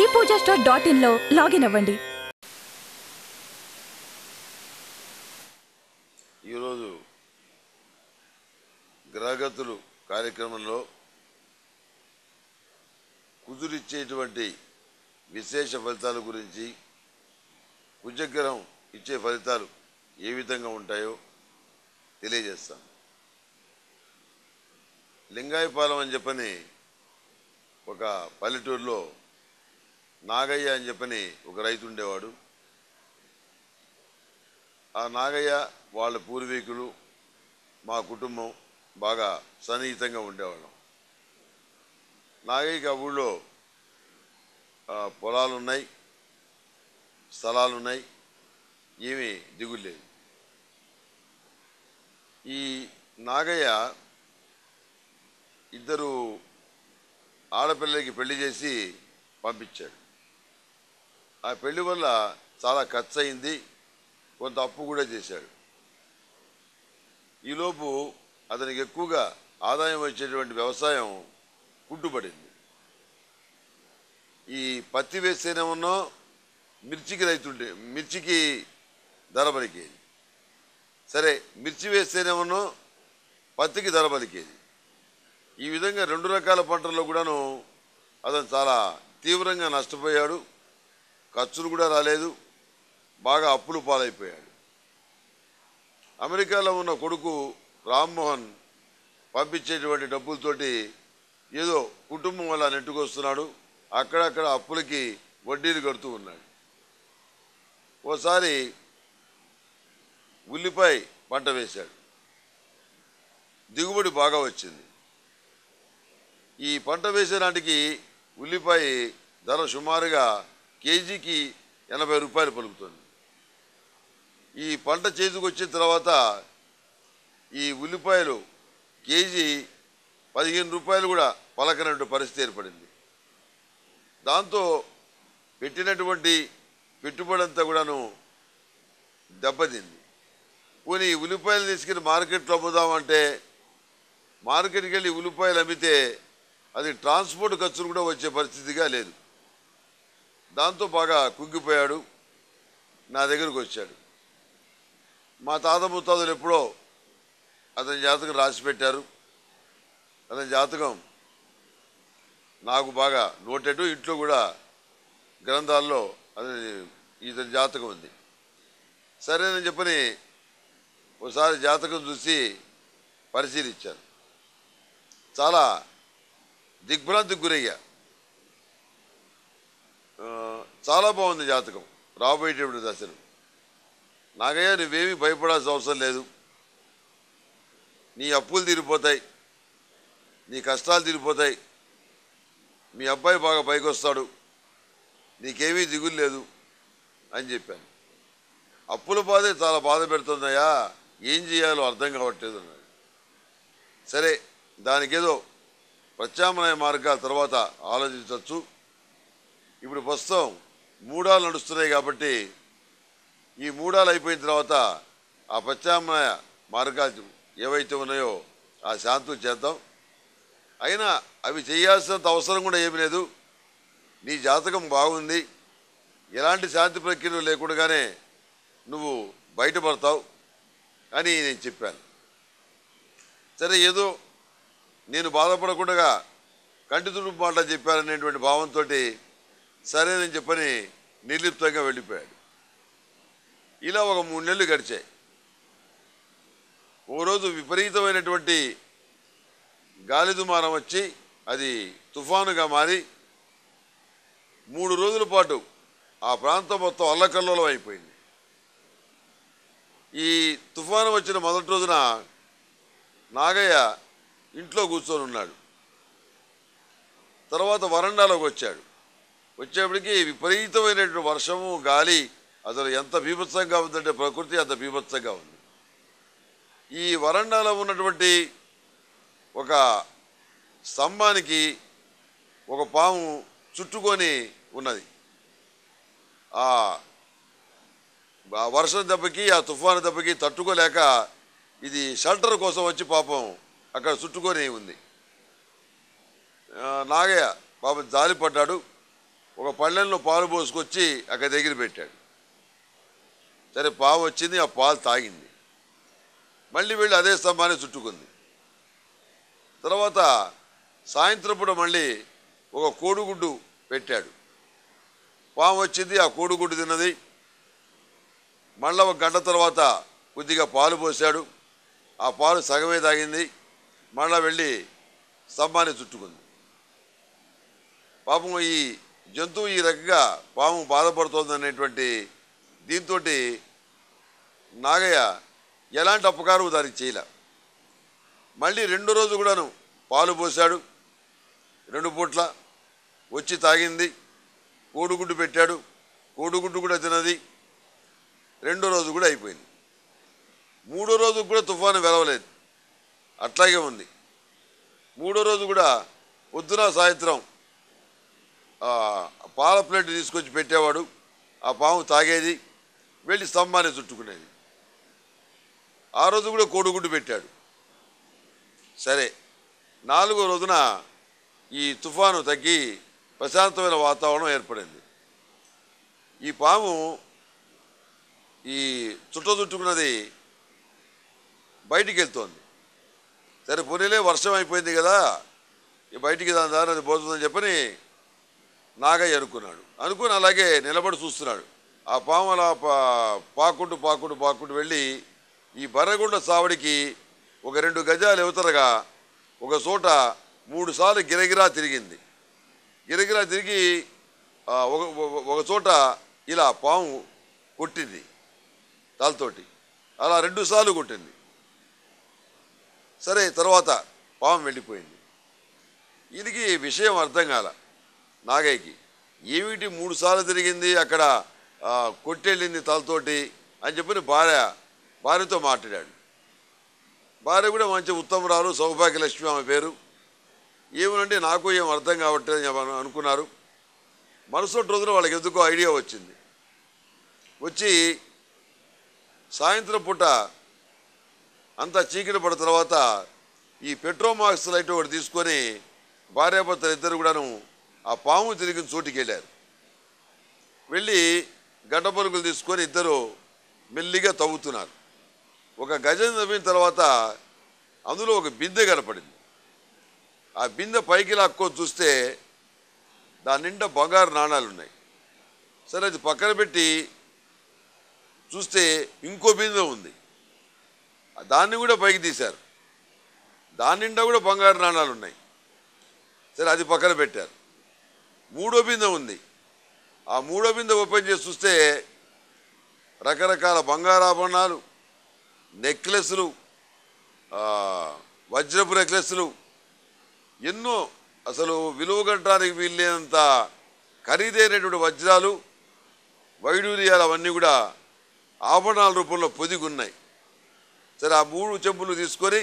పూజా store dot ఇన్లో login అవ్వండి ఈరోజు గ్రహగతులు కార్యక్రమంలో కుదురిచ్చేటువంటి విశేష ఫలితాల గురించి కుజగ్రహం ఇచ్చే ఫలితాలు ఏ విధంగా ఉంటాయో తెలియజేస్తాం లింగాయపాలెం అని చెప్పని ఒక పల్లెటూరులో నాగయ్య అని చెప్పని ఒక రైతు ఉండేవాడు ఆ నాగయ్య వాళ్ళ పూర్వీకులు మా కుటుంబం బాగా సన్నిహితంగా ఉండేవాళ్ళం నాగయ్యకి ఆ ఊళ్ళో ఆ, పొలాలు ఉన్నాయి స్థలాలు ఉన్నాయి ఏమీ దిగులు లేదు ఈ నాగయ్య ఇద్దరు ఆడపిల్లలకి పెళ్లి చేసి పంపించాడు ఆ పెళ్లి వల్ల చాలా ఖర్చు అయింది కొంత అప్పు కూడా చేశాడు ఈలోపు అతనికి ఎక్కువగా ఆదాయం వచ్చేటువంటి వ్యవసాయం కుంటుపడింది ఈ పత్తి వేస్తేనేమన్నో మిర్చికి రైతుండే మిర్చికి ధర పలికేది సరే మిర్చి వేస్తేనేమన్నో పత్తికి ధర పలికేది ఈ విధంగా రెండు రకాల పంటల్లో కూడాను అతను చాలా తీవ్రంగా నష్టపోయాడు ఖర్చులు కూడా రాలేదు బాగా అప్పులు పాలైపోయాడు అమెరికాలో ఉన్న కొడుకు రామ్మోహన్ పంపించేటువంటి డబ్బులతోటి ఏదో కుటుంబం వల్ల నెట్టుకొస్తున్నాడు అక్కడక్కడ అప్పులకి వడ్డీలు కడుతూ ఉన్నాడు ఓసారి ఉల్లిపాయ పంట వేశాడు దిగుబడి బాగా వచ్చింది ఈ పంట వేసే నాటికి ఉల్లిపాయ ధర సుమారుగా కేజీకి ఎనభై రూపాయలు పలుకుతుంది ఈ పంట చేతికి వచ్చిన తర్వాత ఈ ఉల్లిపాయలు కేజీ పదిహేను రూపాయలు కూడా పలకనట్టు పరిస్థితి ఏర్పడింది దాంతో పెట్టినటువంటి పెట్టుబడి అంతా కూడాను దెబ్బతింది పోనీ ఈ ఉల్లిపాయలు తీసుకెళ్ళి మార్కెట్లో అమ్ముదామంటే మార్కెట్కి వెళ్ళి ఉల్లిపాయలు అమ్మితే అది ట్రాన్స్పోర్ట్ ఖర్చులు కూడా వచ్చే పరిస్థితిగా లేదు దాంతో బాగా కుంగిపోయాడు నా దగ్గరకు వచ్చాడు మా తాత ముత్తాతలు ఎప్పుడో అతని జాతకం రాసి పెట్టారు అతని జాతకం నాకు బాగా నోటెడ్ ఇంట్లో కూడా గ్రంథాల్లో అతని ఇతని జాతకం ఉంది సరేనని చెప్పని ఒకసారి జాతకం చూసి పరిశీలించాను చాలా దిగ్భ్రాంతికి గురయ్యా ఆ, చాలా బాగుంది జాతకం రాబోయేటప్పుడు దశలు నాగయ్య నువ్వేమీ భయపడాల్సిన అవసరం లేదు నీ అప్పులు తీరిపోతాయి నీ కష్టాలు తీరిపోతాయి మీ అబ్బాయి బాగా పైకి వస్తాడు నీకేమీ దిగులు లేదు అని చెప్పాను అప్పుల బాధే చాలా బాధ పెడుతుందయ్యా ఏం చేయాలో అర్థం కావట్లేదు అన్నాడు సరే దానికేదో ప్రత్యామ్నాయ మార్గాల తర్వాత ఆలోచించవచ్చు ఇప్పుడు ప్రస్తుతం మూడాలు నడుస్తున్నాయి కాబట్టి ఈ మూడాలు అయిపోయిన తర్వాత ఆ ప్రత్యామ్నాయ మార్గాలు ఏవైతే ఉన్నాయో ఆ శాంతులు చేద్దాం అయినా అవి చేయాల్సినంత అవసరం కూడా ఏమీ లేదు నీ జాతకం బాగుంది ఎలాంటి శాంతి ప్రక్రియలు లేకుండానే నువ్వు బయటపడతావు అని నేను చెప్పాను సరే ఏదో నేను బాధపడకుండా కంటి తుడుపు మాట చెప్పాననేటువంటి భావంతో సరేనని చెప్పని నిర్లిప్తంగా వెళ్ళిపోయాడు ఇలా ఒక మూడు నెలలు గడిచాయి ఓ రోజు విపరీతమైనటువంటి గాలి దుమారం వచ్చి అది తుఫానుగా మారి మూడు రోజుల పాటు ఆ ప్రాంతం మొత్తం అల్లకల్లోలం అయిపోయింది ఈ తుఫాను వచ్చిన మొదటి రోజున నాగయ్య ఇంట్లో కూర్చొని ఉన్నాడు తర్వాత వరండాలోకి వచ్చాడు వచ్చేప్పటికి విపరీతమైనటువంటి వర్షము గాలి అసలు ఎంత బీభత్సంగా ఉందంటే ప్రకృతి అంత బీభత్సంగా ఉంది ఈ వరండాలో ఉన్నటువంటి ఒక స్తంభానికి ఒక పాము చుట్టుకొని ఉన్నది ఆ ఆ వర్షం దెబ్బకి ఆ తుఫాను దెబ్బకి తట్టుకోలేక ఇది షెల్టర్ కోసం వచ్చి పాపం అక్కడ చుట్టుకొని ఉంది ఆ, నాగయ్య పాపం జాలి పడ్డాడు ఒక పళ్ళెంలో పాలు పోసుకొచ్చి అక్కడ దగ్గర పెట్టాడు సరే పావు వచ్చింది ఆ పాలు తాగింది మళ్ళీ వెళ్ళి అదే స్తంభాన్ని చుట్టుకుంది తర్వాత సాయంత్రం పూట మళ్ళీ ఒక కోడిగుడ్డు పెట్టాడు పాము వచ్చింది ఆ కోడిగుడ్డు తిన్నది మళ్ళీ ఒక గంట తర్వాత కొద్దిగా పాలు పోసాడు ఆ పాలు సగమే తాగింది మళ్ళా వెళ్ళి స్తంభాన్ని చుట్టుకుంది పాపం ఈ జంతువు ఈ రకంగా పాము బాధపడుతోంది అనేటువంటి దీంతో నాగయ్య ఎలాంటి అపకారం దానికి చేయలే మళ్ళీ రెండో రోజు కూడాను పాలు పోసాడు రెండు పూట్ల వచ్చి తాగింది కోడిగుడ్డు పెట్టాడు కోడిగుడ్డు కూడా తినది రెండో రోజు కూడా అయిపోయింది మూడో రోజు కూడా తుఫాను వెలవలేదు అట్లాగే ఉంది మూడో రోజు కూడా పొద్దున సాయంత్రం ఆ, పాల ప్లేట్ తీసుకొచ్చి పెట్టేవాడు ఆ పాము తాగేది వెళ్ళి స్తంభాన్ని చుట్టుకునేది ఆ రోజు కూడా కోడిగుడ్డు పెట్టాడు సరే నాలుగో రోజున ఈ తుఫాను తగ్గి ప్రశాంతమైన వాతావరణం ఏర్పడింది ఈ పాము ఈ చుట్ట చుట్టుకున్నది బయటికి వెళ్తోంది సరే పునీలే వర్షం అయిపోయింది కదా ఈ బయటికి దాని దారి అది పోతుందని చెప్పని నాగయ్య అనుకున్నాడు అనుకుని అలాగే నిలబడి చూస్తున్నాడు ఆ పాము అలా పా- పాకుంటూ పాకుంటూ పాకుంటూ వెళ్ళి ఈ బర్రగుండ సావడికి ఒక రెండు గజాలు యువతరగా ఒక చోట మూడు సార్లు గిరగిరా తిరిగింది గిరగిరా తిరిగి ఆ, ఒక ఒక- ఒక చోట ఇలా పాము కొట్టింది తలతోటి అలా రెండు సార్లు కొట్టింది సరే తర్వాత పాము వెళ్ళిపోయింది ఈయనకి విషయం అర్థం కాల నాగయ్యకి ఏమిటి మూడు సార్లు తిరిగింది అక్కడ ఆ, కొట్టెళ్ళింది తలతోటి అని చెప్పి భార్య భార్యతో మాట్లాడాడు భార్య కూడా మంచి ఉత్తమరాలు సౌభాగ్యలక్ష్మి ఆమె పేరు ఏమనంటే నాకు ఏం అర్థం కావట్లేదు అని చెప్పి అనుకున్నారు మరుసటి రోజున వాళ్ళకి ఎందుకో ఐడియా వచ్చింది వచ్చి సాయంత్రం పూట అంతా చీకటి పడిన తర్వాత ఈ పెట్రోమాక్స్ లైట్ ఒకటి తీసుకొని భార్యాభర్తలు ఇద్దరు కూడాను ఆ పాము తిరిగిన చోటికి వెళ్ళారు వెళ్ళి గడ్డ పలుకులు తీసుకొని ఇద్దరు మెల్లిగా తవ్వుతున్నారు ఒక గజం తవ్విన తర్వాత అందులో ఒక బిందె కనపడింది ఆ బిందె పైకి లాక్కొని చూస్తే దాని నిండా బంగారు నాణాలు ఉన్నాయి సరే అది పక్కన పెట్టి చూస్తే ఇంకో బిందె ఉంది దాన్ని కూడా పైకి తీశారు దాని నిండా కూడా బంగారు నాణాలు ఉన్నాయి సరే అది పక్కన పెట్టారు మూడో బిందె ఉంది ఆ మూడో బిందె ఓపెన్ చేసి చూస్తే రకరకాల బంగారాభరణాలు నెక్లెస్లు ఆ, వజ్రపు నెక్లెస్లు ఎన్నో అసలు విలువ కట్టడానికి వీల్లేనంత ఖరీదైనటువంటి వజ్రాలు వైడూర్యాలు అవన్నీ కూడా ఆభరణాల రూపంలో పొదిగి ఉన్నాయి సరే ఆ మూడు చెంబులు తీసుకొని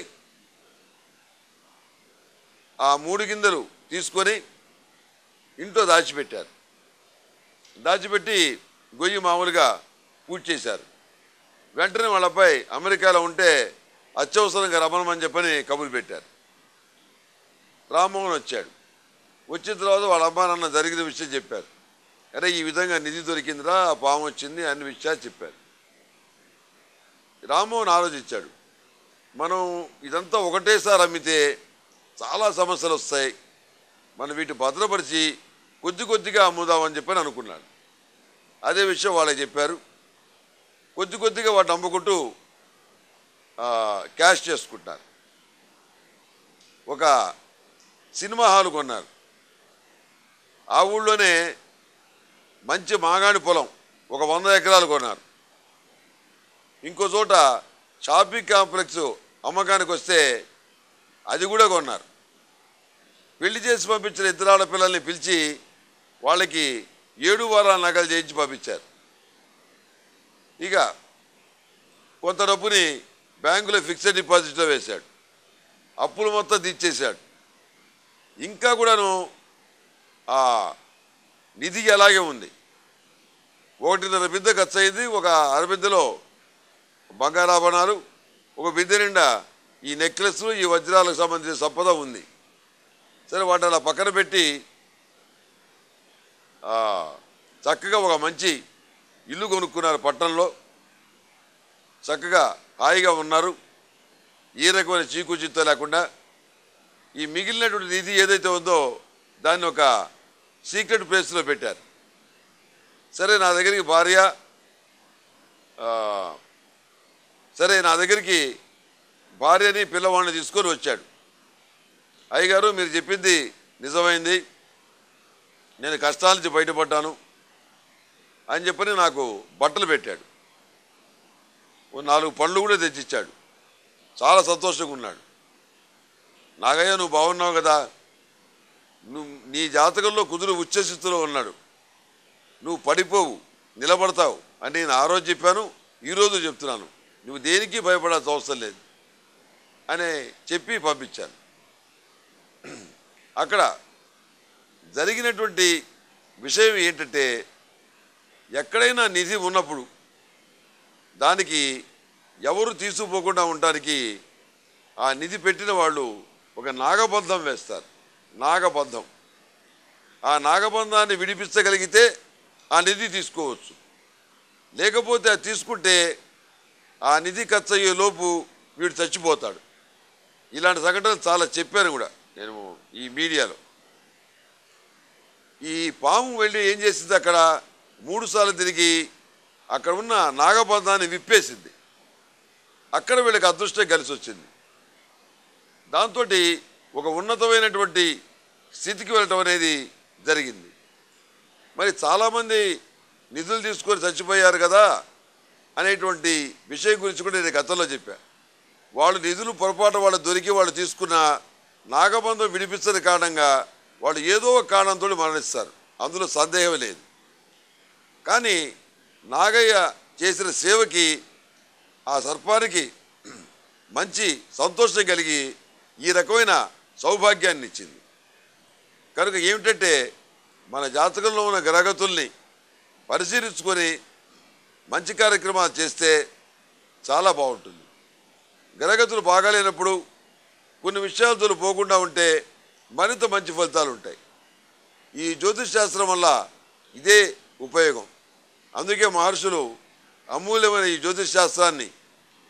ఆ మూడు గిందెలు తీసుకొని ఇంట్లో దాచిపెట్టారు దాచిపెట్టి గొయ్యి మామూలుగా పూజ చేశారు వెంటనే వాళ్ళ అబ్బాయి అమెరికాలో ఉంటే అత్యవసరంగా రమ్మనమని చెప్పని కబురు పెట్టారు రామ్మోహన్ వచ్చాడు వచ్చిన తర్వాత వాళ్ళ అమ్మా నాన్న జరిగిన విషయం చెప్పారు అరే ఈ విధంగా నిధి దొరికిందిరా ఆ పాము వచ్చింది అన్ని విషయాలు చెప్పారు రామ్మోహన్ ఆలోచించాడు మనం ఇదంతా ఒకటేసారి అమ్మితే చాలా సమస్యలు వస్తాయి మనం వీటి భద్రపరిచి కొద్ది కొద్దిగా అమ్ముదామని చెప్పని అనుకున్నాడు అదే విషయం వాళ్ళకి చెప్పారు కొద్ది కొద్దిగా వాటిని అమ్ముకుంటూ ఆ, క్యాష్ చేసుకుంటారు ఒక సినిమా హాల్ కొన్నారు ఆ ఊళ్ళోనే మంచి మాగాణి పొలం ఒక వంద ఎకరాలు కొన్నారు ఇంకో చోట షాపింగ్ కాంప్లెక్స్ అమ్మకానికి వస్తే అది కూడా కొన్నారు పెళ్లి చేసి పంపించిన ఇద్దరు ఆడపిల్లల్ని పిలిచి వాళ్ళకి ఏడు వారాల నగలు చేయించి పంపించారు ఇక కొంత డబ్బుని బ్యాంకులో ఫిక్స్డ్ డిపాజిట్లో వేశాడు అప్పులు మొత్తం తీర్చేశాడు ఇంకా కూడాను ఆ నిధి అలాగే ఉంది ఒకటిన్నర బిందె ఖర్చు అయింది ఒక అరబిందెలో బంగారాభరణాలు ఒక బిందె నిండా ఈ నెక్లెస్లు ఈ వజ్రాలకు సంబంధించిన సంపద ఉంది సరే వాటిని అలా పక్కన పెట్టి ఆ, చక్కగా ఒక మంచి ఇల్లు కొనుక్కున్నారు పట్టణంలో చక్కగా హాయిగా ఉన్నారు ఏ రకమైన చీకు చిత్త లేకుండా ఈ మిగిలినటువంటి నిధి ఏదైతే ఉందో దాన్ని ఒక సీక్రెట్ ప్లేస్లో పెట్టారు సరే నా దగ్గరికి భార్య ఆ, సరే నా దగ్గరికి భార్యని పిల్లవాడిని తీసుకొని వచ్చాడు అయ్యగారు మీరు చెప్పింది నిజమైంది నేను కష్టాల నుంచి బయటపడ్డాను అని చెప్పని నాకు బట్టలు పెట్టాడు ఓ నాలుగు పండ్లు కూడా తెచ్చిచ్చాడు చాలా సంతోషంగా ఉన్నాడు నాగయ్య నువ్వు బాగున్నావు కదా నువ్వు నీ జాతకంలో కుదురు ఉచ్చస్థితిలో ఉన్నాడు నువ్వు పడిపోవు నిలబడతావు అని నేను ఆ రోజు చెప్పాను ఈరోజు చెప్తున్నాను నువ్వు దేనికి భయపడాల్సిన అవసరం లేదు అని చెప్పి పంపించాను అక్కడ జరిగినటువంటి విషయం ఏంటంటే ఎక్కడైనా నిధి ఉన్నప్పుడు దానికి ఎవరు తీసుకుపోకుండా ఉండటానికి ఆ నిధి పెట్టిన వాళ్ళు ఒక నాగబంధం వేస్తారు నాగబంధం ఆ నాగబంధాన్ని విడిపించగలిగితే ఆ నిధి తీసుకోవచ్చు లేకపోతే అది తీసుకుంటే ఆ నిధి ఖర్చు అయ్యే లోపు వీడు చచ్చిపోతాడు ఇలాంటి సంఘటనలు చాలా చెప్పాను కూడా నేను ఈ మీడియాలో ఈ పాము వెళ్ళి ఏం చేసింది అక్కడ మూడు సార్లు తిరిగి అక్కడ ఉన్న నాగబంధాన్ని విప్పేసింది అక్కడ వీళ్ళకి అదృష్టం కలిసి వచ్చింది దాంతో ఒక ఉన్నతమైనటువంటి స్థితికి వెళ్ళటం అనేది జరిగింది మరి చాలామంది నిధులు తీసుకొని చచ్చిపోయారు కదా అనేటువంటి విషయం గురించి కూడా నేను గతంలో చెప్పా వాళ్ళు నిధులు పొరపాటు వాళ్ళు దొరికి వాళ్ళు తీసుకున్న నాగబంధం విడిపించని కారణంగా వాళ్ళు ఏదో ఒక కారణంతో మరణిస్తారు అందులో సందేహం లేదు కానీ నాగయ్య చేసిన సేవకి ఆ సర్పానికి మంచి సంతోషం కలిగి ఈ రకమైన సౌభాగ్యాన్ని ఇచ్చింది కనుక ఏమిటంటే మన జాతకంలో ఉన్న గ్రహగతుల్ని పరిశీలించుకొని మంచి కార్యక్రమాలు చేస్తే చాలా బాగుంటుంది గ్రహగతులు బాగాలేనప్పుడు కొన్ని విషయాలతో పోకుండా ఉంటే మరింత మంచి ఫలితాలు ఉంటాయి ఈ జ్యోతిష్ శాస్త్రం వల్ల ఇదే ఉపయోగం అందుకే మహర్షులు అమూల్యమైన ఈ జ్యోతిష్ శాస్త్రాన్ని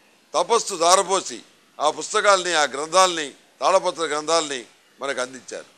తపస్సు దారపోసి ఆ పుస్తకాల్ని ఆ గ్రంథాలని తాళపత్ర గ్రంథాలని మనకు అందించారు